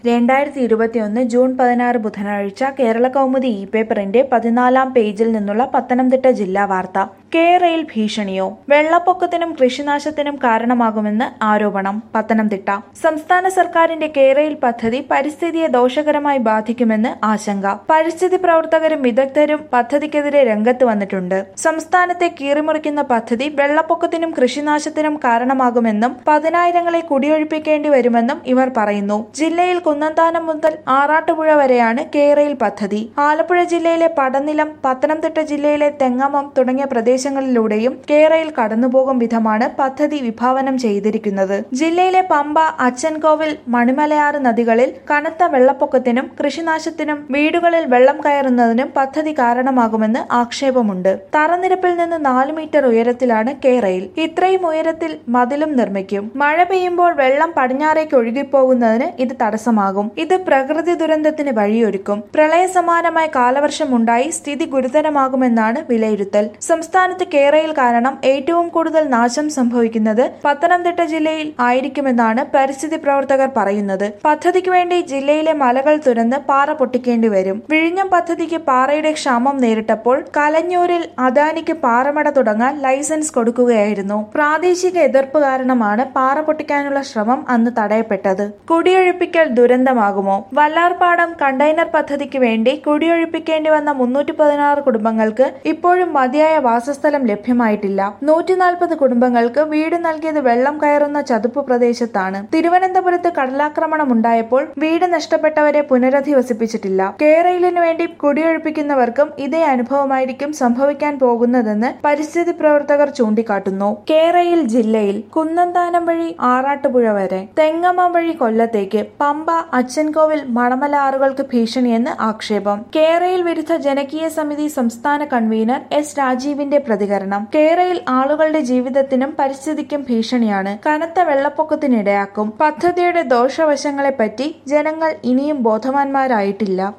രണ്ടായിരത്തി ഇരുപത്തിയൊന്ന് ജൂൺ പതിനാറ് ബുധനാഴ്ച കേരള കൗമുദി ഇ പേപ്പറിന്റെ പതിനാലാം പേജിൽ നിന്നുള്ള പത്തനംതിട്ട ജില്ലാ വാർത്ത കേരയിൽ ഭീഷണിയോ വെള്ളപ്പൊക്കത്തിനും കൃഷിനാശത്തിനും കാരണമാകുമെന്ന് ആരോപണം പത്തനംതിട്ട സംസ്ഥാന സർക്കാരിന്റെ കേരയിൽ പദ്ധതി പരിസ്ഥിതിയെ ദോഷകരമായി ബാധിക്കുമെന്ന് ആശങ്ക പരിസ്ഥിതി പ്രവർത്തകരും വിദഗ്ധരും പദ്ധതിക്കെതിരെ രംഗത്ത് വന്നിട്ടുണ്ട് സംസ്ഥാനത്തെ കീറിമുറിക്കുന്ന പദ്ധതി വെള്ളപ്പൊക്കത്തിനും കൃഷിനാശത്തിനും കാരണമാകുമെന്നും പതിനായിരങ്ങളെ കുടിയൊഴിപ്പിക്കേണ്ടി വരുമെന്നും ഇവർ പറയുന്നു ജില്ലയിൽ കുന്നന്താനം മുതൽ ആറാട്ടുപുഴ വരെയാണ് കേരയിൽ പദ്ധതി ആലപ്പുഴ ജില്ലയിലെ പടനിലം പത്തനംതിട്ട ജില്ലയിലെ തെങ്ങമം തുടങ്ങിയ പ്രദേശങ്ങളിലൂടെയും കേരയിൽ കടന്നുപോകും വിധമാണ് പദ്ധതി വിഭാവനം ചെയ്തിരിക്കുന്നത് ജില്ലയിലെ പമ്പ അച്ചൻകോവിൽ മണിമലയാറ് നദികളിൽ കനത്ത വെള്ളപ്പൊക്കത്തിനും കൃഷിനാശത്തിനും വീടുകളിൽ വെള്ളം കയറുന്നതിനും പദ്ധതി കാരണമാകുമെന്ന് ആക്ഷേപമുണ്ട് തറനിരപ്പിൽ നിന്ന് നാല് മീറ്റർ ഉയരത്തിലാണ് കേരയിൽ ഇത്രയും ഉയരത്തിൽ മതിലും നിർമ്മിക്കും മഴ പെയ്യുമ്പോൾ വെള്ളം പടിഞ്ഞാറേക്ക് ഒഴുകിപ്പോകുന്നതിന് ഇത് തടസ്സമാകും ഇത് പ്രകൃതി ദുരന്തത്തിന് വഴിയൊരുക്കും പ്രളയസമാനമായ കാലവർഷമുണ്ടായി സ്ഥിതി ഗുരുതരമാകുമെന്നാണ് വിലയിരുത്തൽ സംസ്ഥാനത്ത് കേരയിൽ കാരണം ഏറ്റവും കൂടുതൽ നാശം സംഭവിക്കുന്നത് പത്തനംതിട്ട ജില്ലയിൽ ആയിരിക്കുമെന്നാണ് പരിസ്ഥിതി പ്രവർത്തകർ പറയുന്നത് പദ്ധതിക്ക് വേണ്ടി ജില്ലയിലെ മലകൾ തുരന്ന് പാറ പൊട്ടിക്കേണ്ടി വരും വിഴിഞ്ഞം പദ്ധതിക്ക് പാറയുടെ ക്ഷാമം നേരിട്ടപ്പോൾ കലഞ്ഞൂരിൽ അദാനിക്ക് പാറമട തുടങ്ങാൻ ലൈസൻസ് കൊടുക്കുകയായിരുന്നു പ്രാദേശിക എതിർപ്പ് കാരണമാണ് പാറ പൊട്ടിക്കാനുള്ള ശ്രമം അന്ന് തടയപ്പെട്ടത് കുടിയൊഴിപ്പിക്കൽ ദുരന്തമാകുമോ വല്ലാർപാടം കണ്ടെയ്നർ പദ്ധതിക്ക് വേണ്ടി കുടിയൊഴിപ്പിക്കേണ്ടി വന്ന മുന്നൂറ്റി പതിനാറ് കുടുംബങ്ങൾക്ക് ഇപ്പോഴും മതിയായ വാസസ്ഥലം ലഭ്യമായിട്ടില്ല നൂറ്റി നാൽപ്പത് കുടുംബങ്ങൾക്ക് വീട് നൽകിയത് വെള്ളം കയറുന്ന ചതുപ്പ് പ്രദേശത്താണ് തിരുവനന്തപുരത്ത് കടലാക്രമണം ഉണ്ടായപ്പോൾ വീട് നഷ്ടപ്പെട്ടവരെ പുനരധിവസിപ്പിച്ചിട്ടില്ല കേരളിനു വേണ്ടി കുടിയൊഴിപ്പിക്കുന്നവർക്കും ഇതേ അനുഭവമായിരിക്കും സംഭവിക്കാൻ പോകുന്നതെന്ന് പരിസ്ഥിതി പ്രവർത്തകർ ചൂണ്ടിക്കാട്ടുന്നു കേരയിൽ ജില്ലയിൽ കുന്നന്താനം വഴി ആറാട്ടുപുഴ വരെ തെങ്ങമം വഴി കൊല്ലത്തേക്ക് പമ്പ അച്ചൻകോവിൽ മണമല ആറുകൾക്ക് ഭീഷണിയെന്ന് ആക്ഷേപം കേരയിൽ വിരുദ്ധ ജനകീയ സമിതി സംസ്ഥാന കൺവീനർ എസ് രാജീവിന്റെ പ്രതികരണം കേരയിൽ ആളുകളുടെ ജീവിതത്തിനും പരിസ്ഥിതിക്കും ഭീഷണിയാണ് കനത്ത വെള്ളപ്പൊക്കത്തിനിടയാക്കും പദ്ധതിയുടെ ദോഷവശങ്ങളെപ്പറ്റി ജനങ്ങൾ ഇനിയും ബോധവാന്മാരായിട്ടില്ല